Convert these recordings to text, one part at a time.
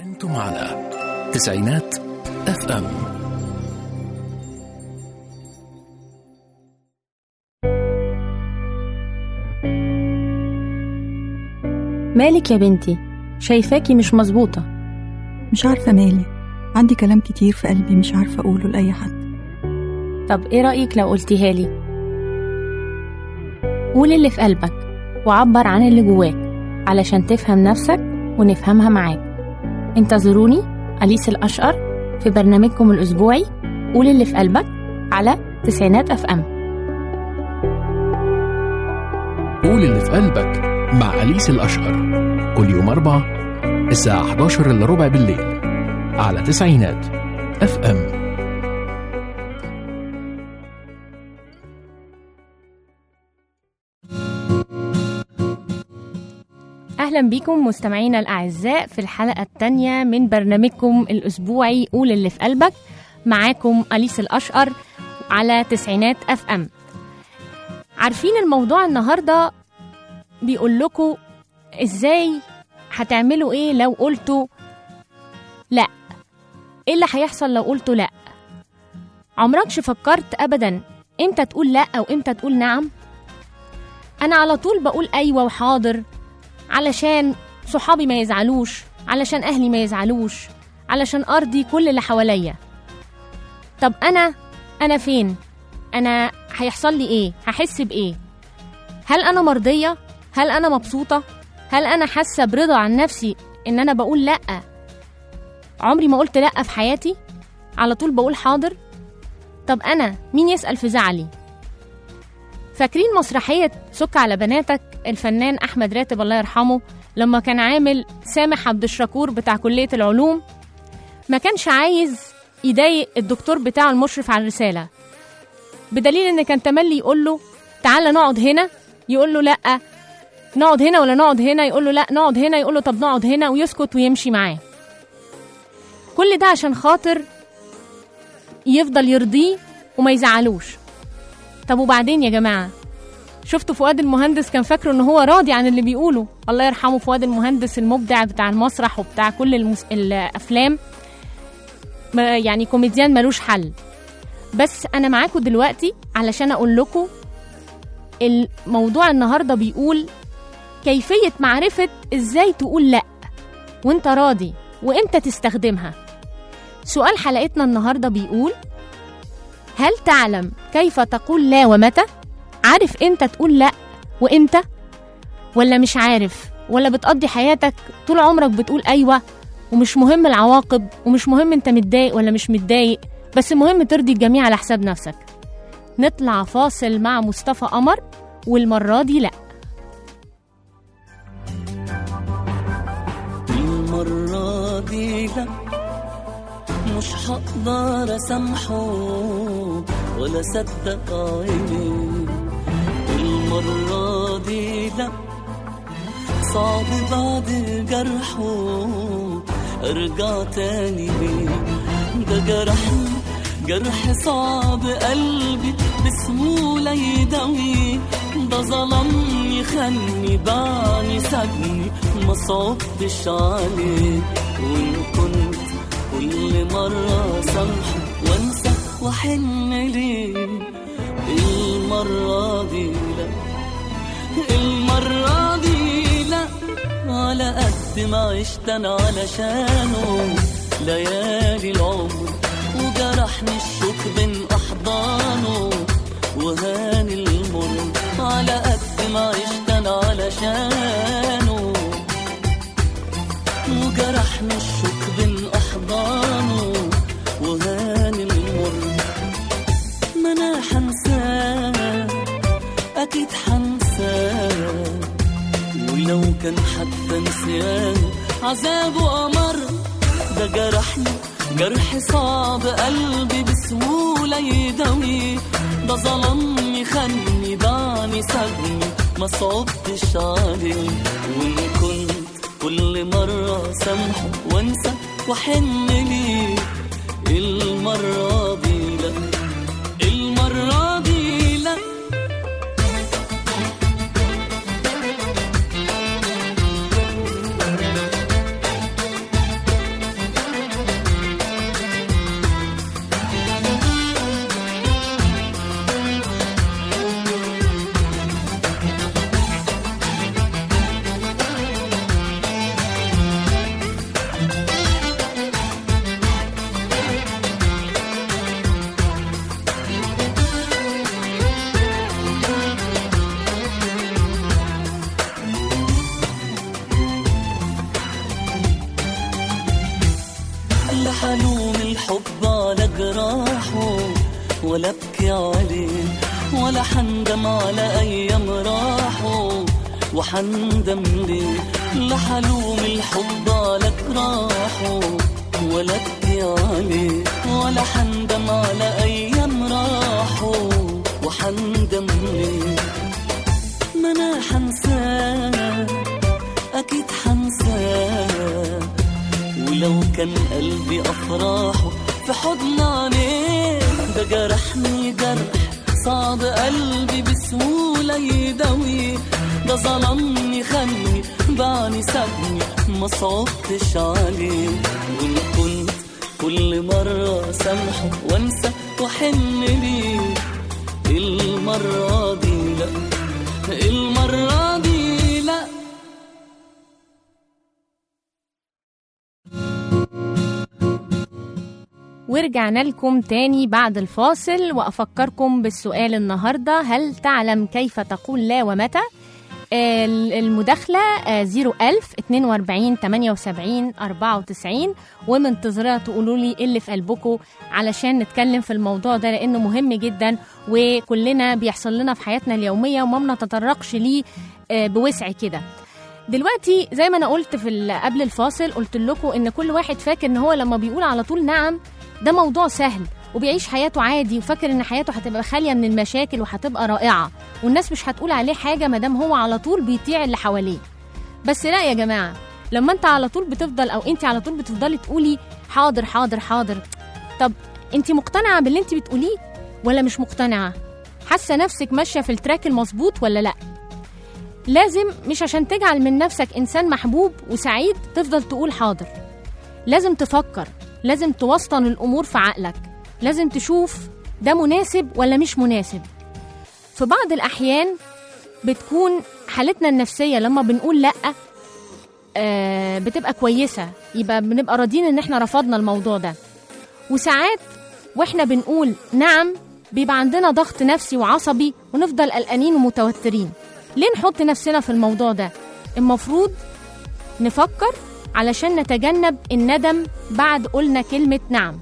أنتم على تسعينات اف ام مالك يا بنتي شايفاكي مش مظبوطة مش عارفة مالي عندي كلام كتير في قلبي مش عارفة أقوله لأي حد طب ايه رأيك لو قلتيها لي قول اللي في قلبك وعبر عن اللي جواك علشان تفهم نفسك ونفهمها معاك انتظروني أليس الأشقر في برنامجكم الأسبوعي قول اللي في قلبك على تسعينات اف ام قول اللي في قلبك مع أليس الأشقر كل يوم أربعة الساعة 11 إلا ربع بالليل على تسعينات اف ام أهلا بيكم مستمعينا الأعزاء في الحلقة الثانية من برنامجكم الأسبوعي قول اللي في قلبك معاكم أليس الأشقر على تسعينات أف أم عارفين الموضوع النهاردة بيقول لكم إزاي هتعملوا إيه لو قلتوا لأ إيه اللي هيحصل لو قلتوا لأ عمركش فكرت أبدا إمتى تقول لأ أو إمتى تقول نعم أنا على طول بقول أيوة وحاضر علشان صحابي ما يزعلوش علشان أهلي ما يزعلوش علشان أرضي كل اللي حواليا طب أنا أنا فين؟ أنا هيحصل لي إيه؟ هحس بإيه؟ هل أنا مرضية؟ هل أنا مبسوطة؟ هل أنا حاسة برضا عن نفسي إن أنا بقول لأ؟ عمري ما قلت لأ في حياتي؟ على طول بقول حاضر؟ طب أنا مين يسأل في زعلي؟ فاكرين مسرحية سك على بناتك الفنان أحمد راتب الله يرحمه لما كان عامل سامح عبد الشكور بتاع كلية العلوم ما كانش عايز يضايق الدكتور بتاعه المشرف على الرسالة بدليل إن كان تملي يقول له تعالى نقعد هنا يقول له لأ نقعد هنا ولا نقعد هنا يقول له لأ نقعد هنا يقول له طب نقعد هنا ويسكت ويمشي معاه كل ده عشان خاطر يفضل يرضيه وما يزعلوش طب وبعدين يا جماعة شفتوا فؤاد المهندس كان فاكره ان هو راضي عن اللي بيقوله الله يرحمه فؤاد المهندس المبدع بتاع المسرح وبتاع كل المس... الافلام ما- يعني كوميديان ملوش حل بس انا معاكم دلوقتي علشان اقول لكم الموضوع النهارده بيقول كيفية معرفة ازاي تقول لا وانت راضي وامتى تستخدمها سؤال حلقتنا النهارده بيقول هل تعلم كيف تقول لا ومتى؟ عارف امتى تقول لا وامتى؟ ولا مش عارف؟ ولا بتقضي حياتك طول عمرك بتقول ايوه ومش مهم العواقب ومش مهم انت متضايق ولا مش متضايق بس المهم ترضي الجميع على حساب نفسك نطلع فاصل مع مصطفى قمر والمرة دي لا المرة دي لا مش هقدر اسامحه ولا صدق عيني المرة دي لا صعب بعد جرحه ارجع تاني ليه ده جرحني جرح صعب قلبي بسهولة يداوي ده ظلمني خاني باعني سابني ما صعبتش عليه وان كنت كل مرة سامحه وانسى واحن ليه المرة دي لا المرة دي لا على قد ما عشت انا علشانه ليالي العمر وجرحني الشوك بين احضانه وهان المر على قد ما عشت انا علشانه وجرحني الشوك بين احضانه وهان المر ما انا حنساه اكيد حنساه ولو كان حتى نسيان عذابه أمر ده جرحني جرح صعب قلبي بسهولة يداوي ده ظلمني خاني باعني سابني ما صعبتش عليه وإن كنت كل مرة سامحه وانسى واحن ليه المرة دي لا المرة دي لا ولا ابكي عليه ولا حندم على ايام راحوا وحندم ليه لحلوم الحب على راحوا ولا ابكي عليه ولا حندم على ايام راحوا وحندم ليه ما انا حنساه اكيد حنساه ولو كان قلبي افراحه في حضن عينيه ده جرحني جرح صعب قلبي بسهولة يداويه ده ظلمني خاني باعني سابني ما صعبتش عليه وإن كنت كل مرة سامحه وانسى واحن ليه المرة دي لا المرة دي لا ورجعنا لكم تاني بعد الفاصل وأفكركم بالسؤال النهاردة هل تعلم كيف تقول لا ومتى؟ ال- المداخلة آه، 01000 42 78 94 ومنتظرة تقولوا لي إيه اللي في قلبكم علشان نتكلم في الموضوع ده لأنه مهم جدا وكلنا بيحصل لنا في حياتنا اليومية وما بنتطرقش ليه آه، بوسع كده دلوقتي زي ما انا قلت في ال- قبل الفاصل قلت لكم ان كل واحد فاكر ان هو لما بيقول على طول نعم ده موضوع سهل وبيعيش حياته عادي وفاكر ان حياته هتبقى خاليه من المشاكل وهتبقى رائعه والناس مش هتقول عليه حاجه ما دام هو على طول بيطيع اللي حواليه بس لا يا جماعه لما انت على طول بتفضل او انت على طول بتفضلي تقولي حاضر حاضر حاضر طب انت مقتنعه باللي انت بتقوليه ولا مش مقتنعه حاسه نفسك ماشيه في التراك المظبوط ولا لا لازم مش عشان تجعل من نفسك إنسان محبوب وسعيد تفضل تقول حاضر لازم تفكر لازم توسطن الأمور في عقلك لازم تشوف ده مناسب ولا مش مناسب في بعض الأحيان بتكون حالتنا النفسية لما بنقول لأ آه بتبقى كويسة يبقى بنبقى راضيين إن إحنا رفضنا الموضوع ده وساعات وإحنا بنقول نعم بيبقى عندنا ضغط نفسي وعصبي ونفضل قلقانين ومتوترين ليه نحط نفسنا في الموضوع ده المفروض نفكر علشان نتجنب الندم بعد قلنا كلمة نعم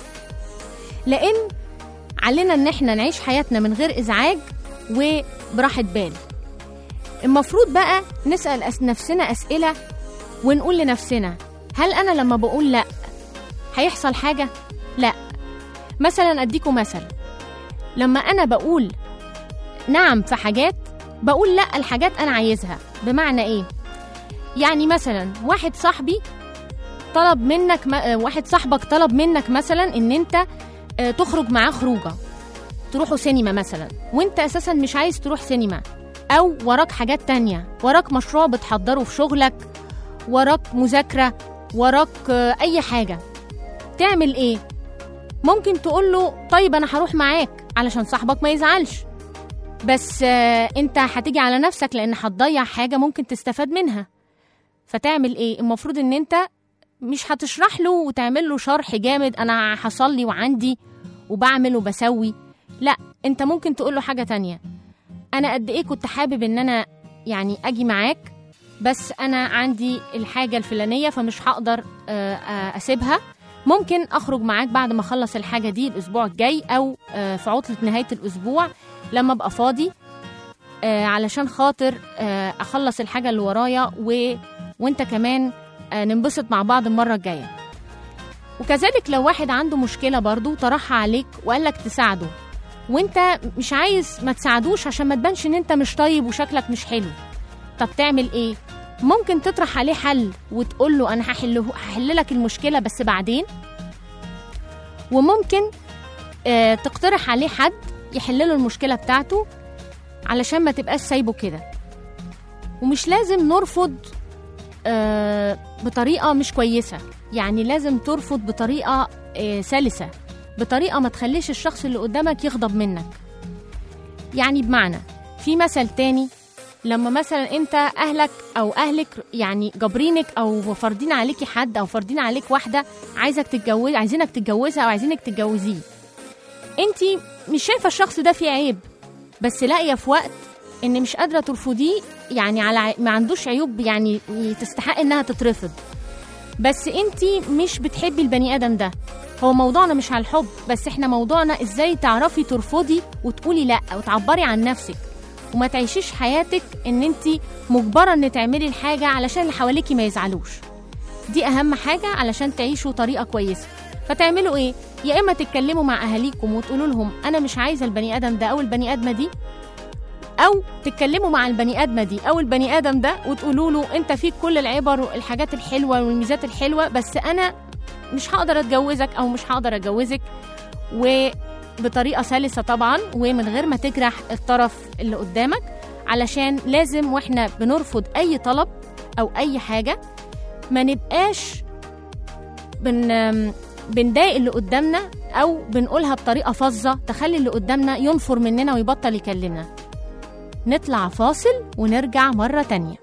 لأن علينا إن احنا نعيش حياتنا من غير إزعاج وبراحة بال المفروض بقى نسأل أس- نفسنا أسئلة ونقول لنفسنا هل أنا لما بقول لأ هيحصل حاجة؟ لأ مثلا أديكم مثل لما أنا بقول نعم في حاجات بقول لا الحاجات انا عايزها بمعنى ايه يعني مثلا واحد صاحبي طلب منك م... آه، واحد صاحبك طلب منك مثلا ان انت آه، تخرج معاه خروجه تروحوا سينما مثلا وانت اساسا مش عايز تروح سينما او وراك حاجات تانية وراك مشروع بتحضره في شغلك وراك مذاكرة وراك آه، اي حاجة تعمل ايه ممكن تقول له طيب انا هروح معاك علشان صاحبك ما يزعلش بس آه، انت هتيجي على نفسك لان هتضيع حاجه ممكن تستفاد منها فتعمل ايه المفروض ان انت مش هتشرح له وتعمل له شرح جامد انا حصل لي وعندي وبعمل وبسوي لا انت ممكن تقول له حاجه تانية انا قد ايه كنت حابب ان انا يعني اجي معاك بس انا عندي الحاجه الفلانيه فمش هقدر آه، آه، اسيبها ممكن اخرج معاك بعد ما اخلص الحاجه دي الاسبوع الجاي او آه، في عطله نهايه الاسبوع لما ابقى فاضي آه علشان خاطر آه اخلص الحاجه اللي ورايا و... وانت كمان آه ننبسط مع بعض المره الجايه وكذلك لو واحد عنده مشكله برضو طرحها عليك وقال لك تساعده وانت مش عايز ما تساعدوش عشان ما تبانش ان انت مش طيب وشكلك مش حلو طب تعمل ايه ممكن تطرح عليه حل وتقول له انا هحله هحل لك المشكله بس بعدين وممكن آه تقترح عليه حد يحل له المشكله بتاعته علشان ما تبقاش سايبه كده ومش لازم نرفض آه بطريقه مش كويسه يعني لازم ترفض بطريقه آه سلسه بطريقه ما تخليش الشخص اللي قدامك يغضب منك يعني بمعنى في مثل تاني لما مثلا انت اهلك او اهلك يعني جابرينك او فارضين عليكي حد او فارضين عليك واحده عايزك تتجوز عايزينك تتجوزها او عايزينك تتجوزيه انت مش شايفه الشخص ده فيه عيب بس لاقيه في وقت ان مش قادره ترفضيه يعني على ع- ما عندوش عيوب يعني تستحق انها تترفض بس انت مش بتحبي البني ادم ده هو موضوعنا مش على الحب بس احنا موضوعنا ازاي تعرفي ترفضي وتقولي لا وتعبري عن نفسك وما تعيشيش حياتك ان انت مجبره ان تعملي الحاجه علشان اللي حواليكي ما يزعلوش دي اهم حاجه علشان تعيشوا طريقه كويسه فتعملوا ايه يا اما تتكلموا مع اهاليكم وتقولوا لهم انا مش عايزه البني ادم ده او البني ادمه دي او تتكلموا مع البني ادمه دي او البني ادم ده وتقولوا له انت فيك كل العبر والحاجات الحلوه والميزات الحلوه بس انا مش هقدر اتجوزك او مش هقدر اتجوزك وبطريقه سلسه طبعا ومن غير ما تجرح الطرف اللي قدامك علشان لازم واحنا بنرفض اي طلب او اي حاجه ما نبقاش بن بنضايق اللي قدامنا او بنقولها بطريقه فظه تخلي اللي قدامنا ينفر مننا ويبطل يكلمنا نطلع فاصل ونرجع مره تانيه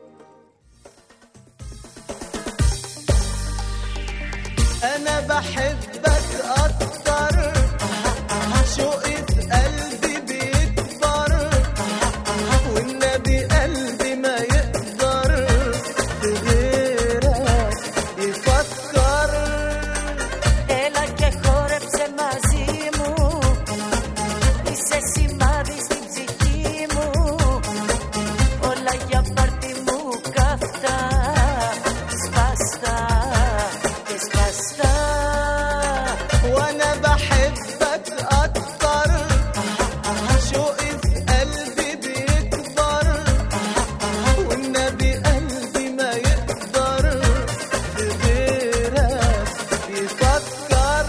انا بحبك اكتر شوقي في قلبي بيكبر والنبي قلبي ما يقدر في غيرك يفكر Έλα και χόρεψε μαζί μου Είσαι σημάδι στην ψυχή μου Όλα για πάρτι μου καυτά Σπαστά και σπαστά وانا بحبك اكتر شوقي في قلبي بيكبر والنبي قلبي ما يقدر في غيرك يفكر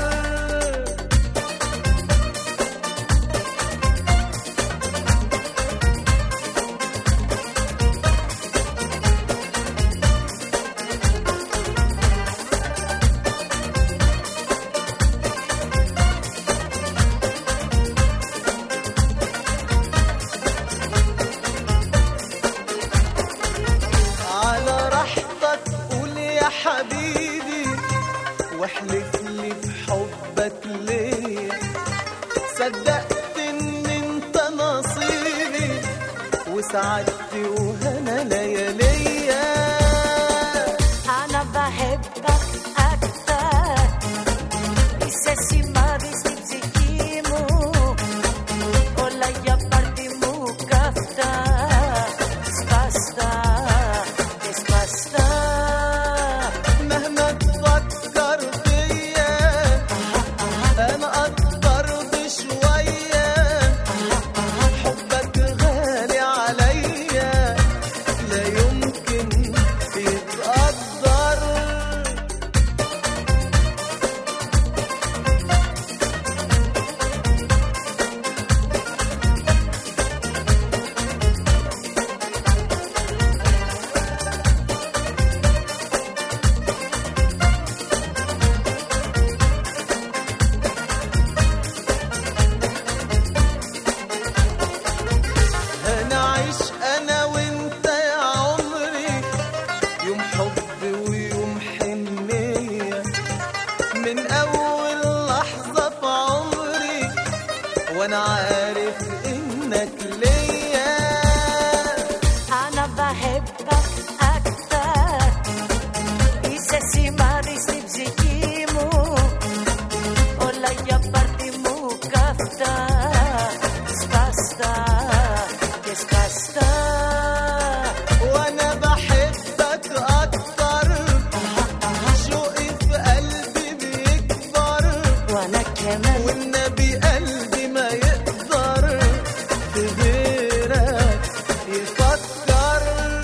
على راحتك قول يا حبيبي واحلف لي في حبك ليه صدقت ان انت نصيبي وسعدت وهنا لياليا Άνα بحبك أكتر Είσαι σημάδι στην ψυχή μου Όλα για πάρτι μου καυτά Σπαστά και σπαστά مهما تفكر فيا انا اقدر بشويه حبك غالي عليا لا يمكن يتقدر هنعيش انا وانت يا عمري يوم حب ويوم حنية من اول لحظة في عمري وانا عارف انك ليا Άνα بحبك أكتر Είσαι σημάδι στην ψυχή μου Όλα για πάρτι μου καυτά Σπαστά και σπαστά وانا بحبك اكتر شوقي في قلبي بيكبر وأنا كمان والنبي قلبي ما يقدر في غيرك يفكر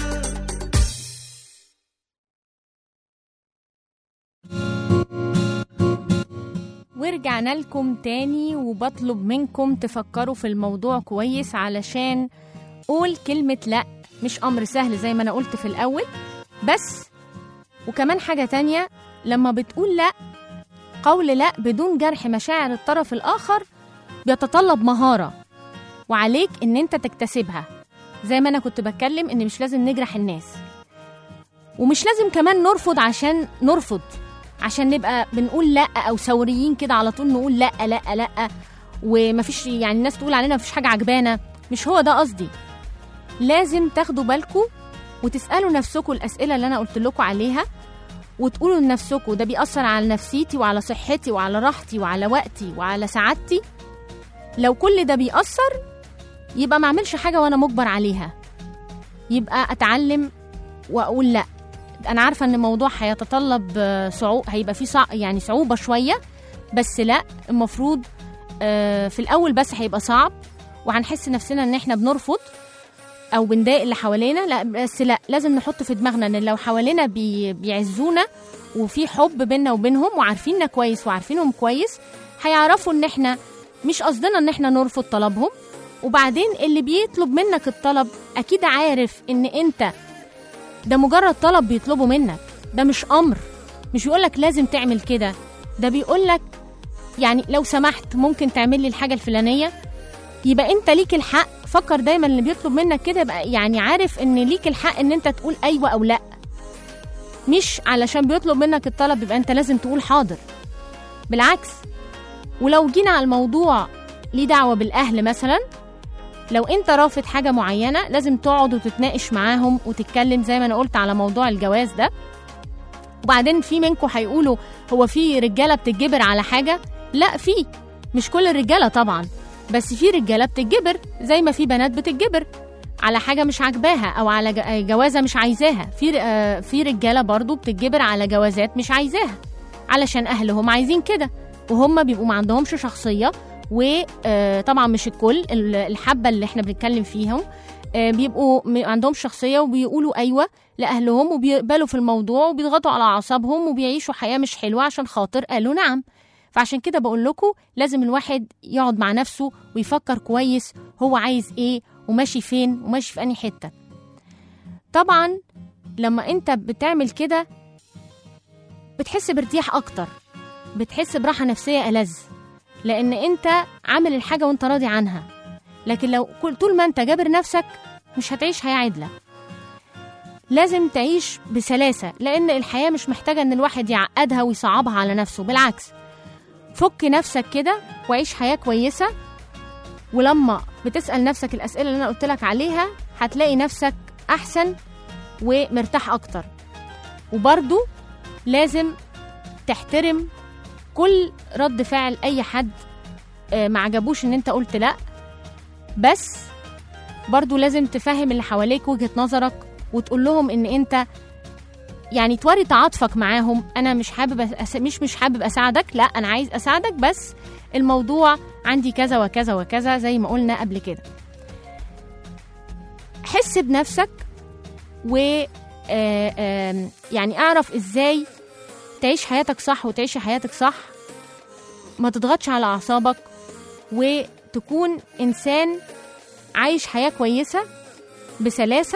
ورجعنا لكم تاني وبطلب منكم تفكروا في الموضوع كويس علشان قول كلمة لأ مش أمر سهل زي ما أنا قلت في الأول بس وكمان حاجة تانية لما بتقول لأ قول لأ بدون جرح مشاعر الطرف الآخر بيتطلب مهارة وعليك إن أنت تكتسبها زي ما أنا كنت بتكلم إن مش لازم نجرح الناس ومش لازم كمان نرفض عشان نرفض عشان نبقى بنقول لا او ثوريين كده على طول نقول لا لا لا ومفيش يعني الناس تقول علينا مفيش حاجه عجبانا مش هو ده قصدي لازم تاخدوا بالكم وتسالوا نفسكم الاسئله اللي انا قلت لكم عليها وتقولوا لنفسكم ده بيأثر على نفسيتي وعلى صحتي وعلى راحتي وعلى وقتي وعلى سعادتي لو كل ده بيأثر يبقى ما اعملش حاجة وانا مجبر عليها يبقى اتعلم واقول لا انا عارفة ان الموضوع هيتطلب صعوبة هيبقى فيه صع... يعني صعوبة شوية بس لا المفروض آه، في الاول بس هيبقى صعب وهنحس نفسنا ان احنا بنرفض او بنضايق اللي حوالينا لا بس لا لازم نحط في دماغنا ان لو حوالينا بي بيعزونا وفي حب بينا وبينهم وعارفيننا كويس وعارفينهم كويس هيعرفوا ان احنا مش قصدنا ان احنا نرفض طلبهم وبعدين اللي بيطلب منك الطلب اكيد عارف ان انت ده مجرد طلب بيطلبه منك ده مش امر مش بيقولك لازم تعمل كده ده بيقولك يعني لو سمحت ممكن تعمل لي الحاجه الفلانيه يبقى انت ليك الحق فكر دايما اللي بيطلب منك كده يبقى يعني عارف ان ليك الحق ان انت تقول ايوه او لا مش علشان بيطلب منك الطلب يبقى انت لازم تقول حاضر بالعكس ولو جينا على الموضوع ليه دعوه بالاهل مثلا لو انت رافض حاجه معينه لازم تقعد وتتناقش معاهم وتتكلم زي ما انا قلت على موضوع الجواز ده وبعدين في منكم هيقولوا هو في رجاله بتتجبر على حاجه لا في مش كل الرجاله طبعا بس في رجاله بتتجبر زي ما في بنات بتتجبر على حاجه مش عاجباها او على ج- جوازه مش عايزاها في ر- آه، في رجاله برضو بتتجبر على جوازات مش عايزاها علشان اهلهم عايزين كده وهم بيبقوا ما عندهمش شخصيه وطبعا مش الكل ال- الحبه اللي احنا بنتكلم فيهم آه، بيبقوا م- عندهم شخصيه وبيقولوا ايوه لاهلهم وبيقبلوا في الموضوع وبيضغطوا على اعصابهم وبيعيشوا حياه مش حلوه عشان خاطر قالوا نعم فعشان كده بقول لكم لازم الواحد يقعد مع نفسه ويفكر كويس هو عايز ايه وماشي فين وماشي في انهي حته طبعا لما انت بتعمل كده بتحس بارتياح اكتر بتحس براحه نفسيه ألذ لان انت عامل الحاجه وانت راضي عنها لكن لو كل- طول ما انت جابر نفسك مش هتعيش حياه عدله لازم تعيش بسلاسه لان الحياه مش محتاجه ان الواحد يعقدها ويصعبها على نفسه بالعكس فك نفسك كده وعيش حياه كويسه ولما بتسال نفسك الاسئله اللي انا قلت لك عليها هتلاقي نفسك احسن ومرتاح اكتر وبرضو لازم تحترم كل رد فعل اي حد آه، ما عجبوش ان انت قلت لا بس برضو لازم تفهم اللي حواليك وجهة نظرك وتقول لهم ان انت يعني توري تعاطفك معاهم انا مش حابب أس... مش مش حابب اساعدك لا انا عايز اساعدك بس الموضوع عندي كذا وكذا وكذا زي ما قلنا قبل كده حس بنفسك و آه، آم، يعني اعرف ازاي تعيش حياتك صح وتعيشي حياتك صح ما تضغطش على اعصابك وتكون انسان عايش حياه كويسه بسلاسه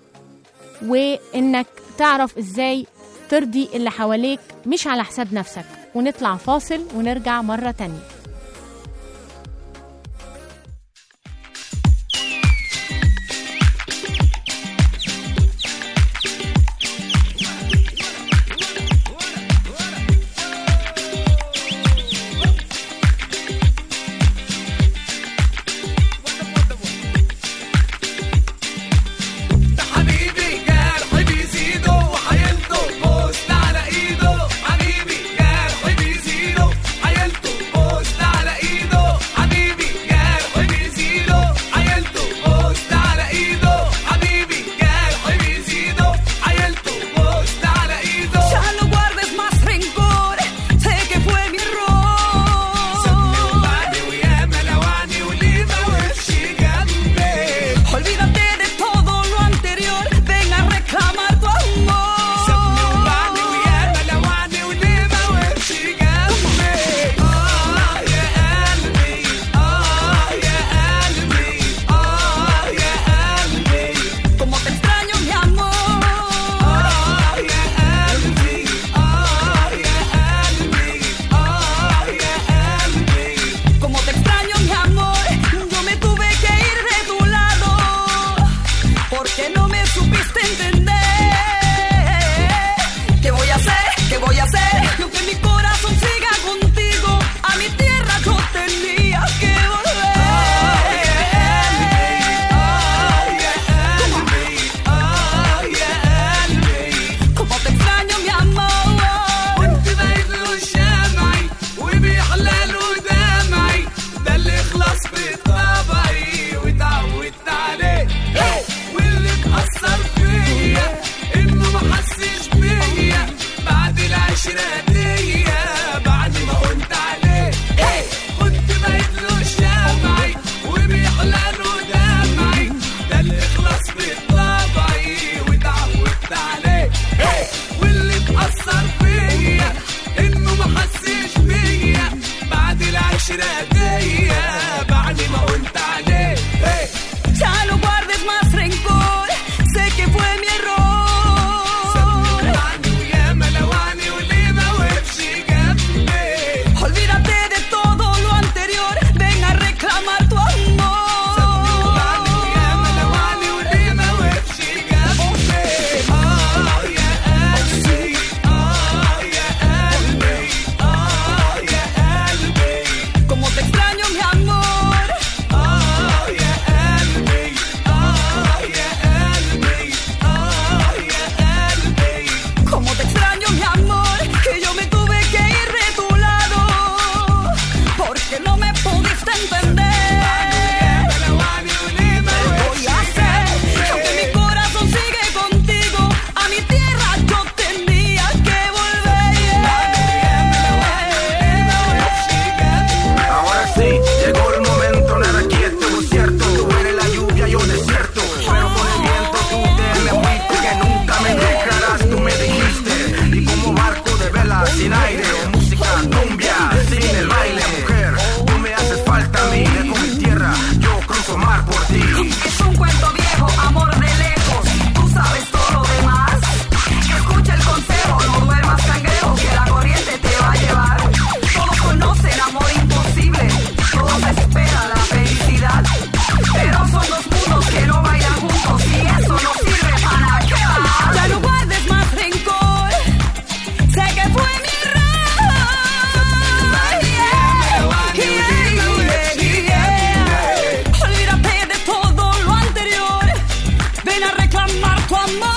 وانك تعرف ازاي ترضي اللي حواليك مش على حساب نفسك ونطلع فاصل ونرجع مره تانيه ده حبيبي جرح بيزيده وحيلته بوست على ايده حبيبي جرح بيزيده حيلته بوست العشرة دي بعد ما قلت عليه هي كنت بقيت له شمعي وبيحلى له دمعي ده الإخلاص بطبعي واتعودت عليه هي واللي اتأثر فيا إنه ما حسش بيا بعد العشرة دي بعد ما قلت عليه هي Ya no guardes más rencor, sé que fue mi error. سمعني ويا ملواني وليه ما وقفش جنبي Olvídate de todo lo anterior, ven a reclamar tu سمعني ويا amor. ملواني وليه ما وقفش جنبي آه يا قلبي آه يا قلبي آه يا قلبي Como te extraño, mi amor. آه يا قلبي آه يا قلبي آه يا قلبي Como te extraño, mi amor. Que yo me tuve que ir de tu lado. Porque no me pudiste entender. ملواني وليه ما Voy a hacer que aunque mi corazón sigue contigo, a mi tierra yo tenía que volver. Ahora sí, llegó el momento, nada quieto, es cierto. Tú eres la lluvia, yo desierto. Pero con el viento tú te me fuiste, que nunca me dejarás, tú me dijiste. Y como barco de vela sin aire, música cumbia, sin el baile, mujer. Tú me haces falta a mí, dejo mi tierra, yo cruzo mar por ti. Es un cuento viejo, amor de lejos. Tú sabes todo lo demás. Escucha el consejo, no duermas cangrejo, que la corriente te va a llevar. Todos conocen amor imposible, todos esperan la felicidad. Pero son dos mundos que no bailan juntos y eso no sirve para qué va. Ya no guardes más rencor. Sé que fue mi error. Yeah, yeah, yeah. Olvídate de todo lo anterior. Ven a reclamar tu amor.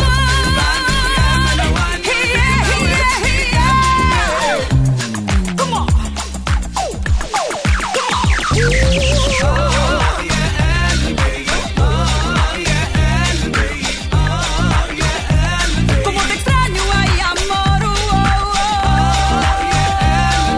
Yeah, yeah, yeah. Come on. Como te extraño, ay amor. oh, oh,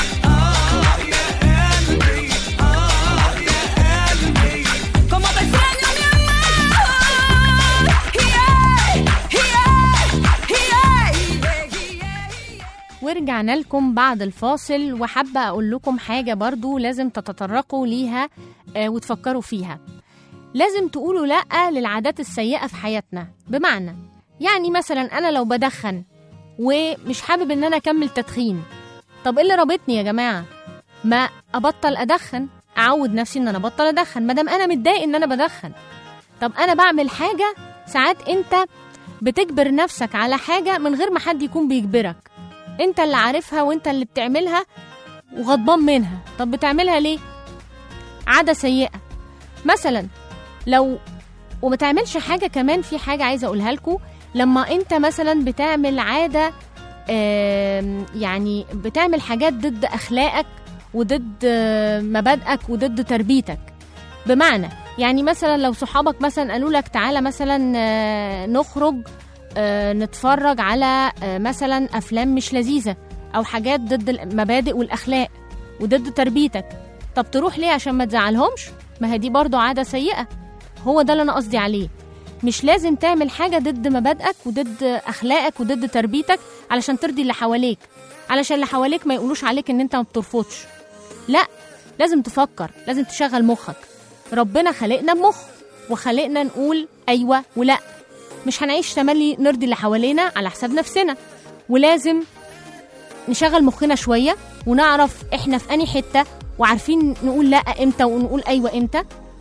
oh. Como te extraño, mi amor. Yeah, yeah, yeah, yeah. ورجعنا لكم بعد الفاصل وحابة أقول لكم حاجة برضو لازم تتطرقوا ليها آه، وتفكروا فيها لازم تقولوا لأ للعادات السيئة في حياتنا بمعنى يعني مثلا أنا لو بدخن ومش حابب إن أنا أكمل تدخين طب إيه اللي رابطني يا جماعة ما أبطل أدخن أعود نفسي إن أنا أبطل أدخن مادام أنا متضايق إن أنا بدخن طب أنا بعمل حاجة ساعات أنت بتجبر نفسك على حاجة من غير ما حد يكون بيجبرك انت اللي عارفها وانت اللي بتعملها وغضبان منها طب بتعملها ليه عادة سيئة مثلا لو وما تعملش حاجة كمان في حاجة عايزة أقولها لكم لما أنت مثلا بتعمل عادة آم، يعني بتعمل حاجات ضد أخلاقك وضد آه، مبادئك وضد تربيتك بمعنى يعني مثلا لو صحابك مثلا قالوا لك تعالى مثلا آه، نخرج آه، نتفرج على آه، مثلا أفلام مش لذيذة أو حاجات ضد المبادئ والأخلاق وضد تربيتك طب تروح ليه عشان ما تزعلهمش ما هي دي برضو عادة سيئة هو ده اللي أنا قصدي عليه مش لازم تعمل حاجة ضد مبادئك وضد أخلاقك وضد تربيتك علشان ترضي اللي حواليك علشان اللي حواليك ما يقولوش عليك إن أنت ما بترفضش لا لازم تفكر لازم تشغل مخك ربنا خلقنا بمخ وخلقنا نقول أيوة ولا مش هنعيش تملي نرضي اللي حوالينا على حساب نفسنا ولازم نشغل مخنا شوية ونعرف احنا في أنهي حتة وعارفين نقول لا امتى ونقول ايوه امتى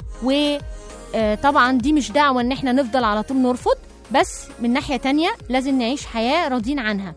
وطبعا دي مش دعوة ان احنا نفضل على طول نرفض بس من ناحية تانية لازم نعيش حياة راضين عنها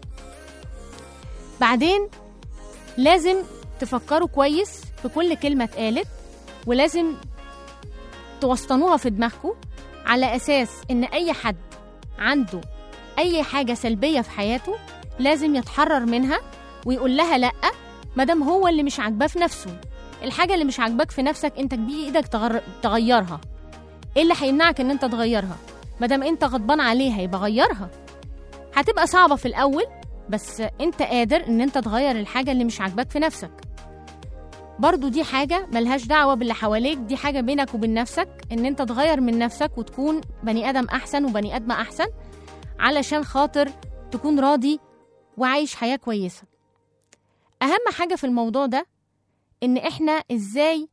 بعدين لازم تفكروا كويس في كل كلمة اتقالت ولازم توسطنوها في دماغكم على أساس إن أي حد عنده أي حاجة سلبية في حياته لازم يتحرر منها ويقول لها لأ مادام هو اللي مش عاجباه في نفسه الحاجة اللي مش عاجباك في نفسك انت بإيدك تغر... تغيرها ايه اللي هيمنعك ان انت تغيرها مادام انت غضبان عليها يبقى غيرها هتبقى صعبة في الأول بس انت قادر ان انت تغير الحاجة اللي مش عاجباك في نفسك برضو دي حاجة ملهاش دعوة باللي حواليك دي حاجة بينك وبين نفسك ان انت تغير من نفسك وتكون بني ادم احسن وبني ادمة احسن علشان خاطر تكون راضي وعايش حياة كويسة اهم حاجة في الموضوع ده ان احنا ازاي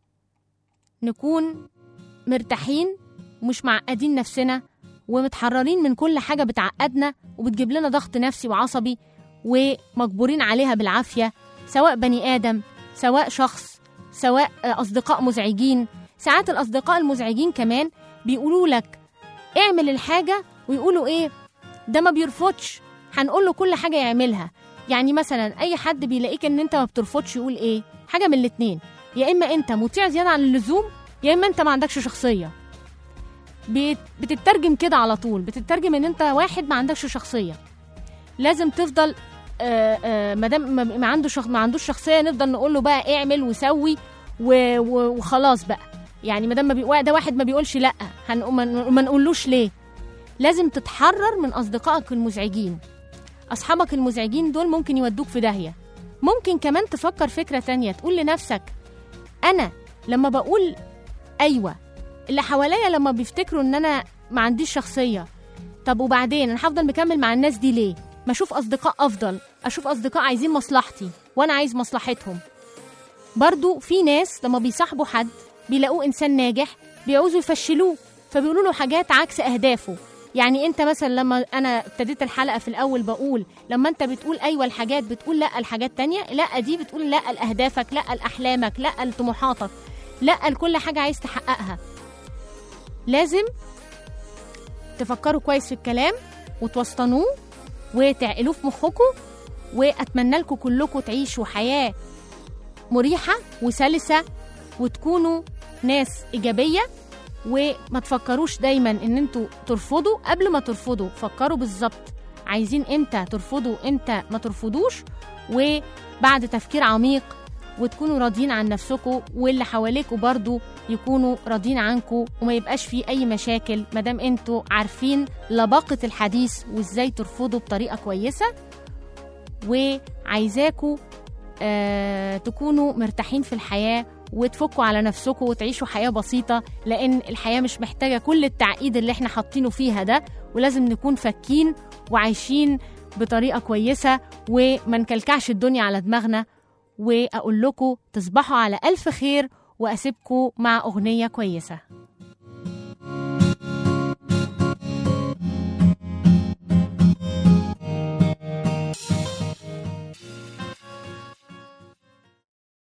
نكون مرتاحين ومش معقدين نفسنا ومتحررين من كل حاجة بتعقدنا وبتجيب لنا ضغط نفسي وعصبي ومجبورين عليها بالعافية سواء بني آدم سواء شخص سواء أصدقاء مزعجين ساعات الأصدقاء المزعجين كمان بيقولوا لك اعمل الحاجة ويقولوا إيه ده ما بيرفضش هنقول له كل حاجة يعملها يعني مثلا أي حد بيلاقيك إن أنت ما بترفضش يقول إيه حاجة من الاتنين يا إما أنت مطيع زيادة عن اللزوم يا إما أنت ما عندكش شخصية بت- بتترجم كده على طول بتترجم ان انت واحد ما عندكش شخصيه لازم تفضل آه، آه، ما دام ما- ما عنده شخ... ما عندوش شخصيه نفضل نقول له بقى اعمل وسوي و... و... وخلاص بقى يعني ما دام ما بي... ده واحد ما بيقولش لا هن... ما ما نقولوش ليه لازم تتحرر من اصدقائك المزعجين اصحابك المزعجين دول ممكن يودوك في داهيه ممكن كمان تفكر فكره تانية تقول لنفسك انا لما بقول ايوه اللي حواليا لما بيفتكروا ان انا ما عنديش شخصيه طب وبعدين انا هفضل مكمل مع الناس دي ليه ما اشوف اصدقاء افضل اشوف اصدقاء عايزين مصلحتي وانا عايز مصلحتهم برضو في ناس لما بيصاحبوا حد بيلاقوه انسان ناجح بيعوزوا يفشلوه فبيقولوا له حاجات عكس اهدافه يعني انت مثلا لما انا ابتديت الحلقه في الاول بقول لما انت بتقول ايوه الحاجات بتقول لا الحاجات تانية لا دي بتقول لا لاهدافك لا لاحلامك لا لطموحاتك لا لكل حاجه عايز تحققها لازم تفكروا كويس في الكلام وتوسطنوه وتعقلوه في مخكم واتمنى لكم كلكم تعيشوا حياه مريحه وسلسه وتكونوا ناس ايجابيه وما تفكروش دايما ان انتوا ترفضوا قبل ما ترفضوا فكروا بالظبط عايزين امتى ترفضوا امتى ما ترفضوش وبعد تفكير عميق وتكونوا راضيين عن نفسكم واللي حواليكوا برضو يكونوا راضيين عنكم وما يبقاش فيه اي مشاكل مادام انتوا عارفين لباقة الحديث وازاي ترفضوا بطريقة كويسة وعايزاكوا آه تكونوا مرتاحين في الحياة وتفكوا على نفسكم وتعيشوا حياة بسيطة لأن الحياة مش محتاجة كل التعقيد اللي احنا حاطينه فيها ده ولازم نكون فاكين وعايشين بطريقة كويسة وما نكلكعش الدنيا على دماغنا وأقول لكم تصبحوا على ألف خير وأسيبكم مع أغنية كويسة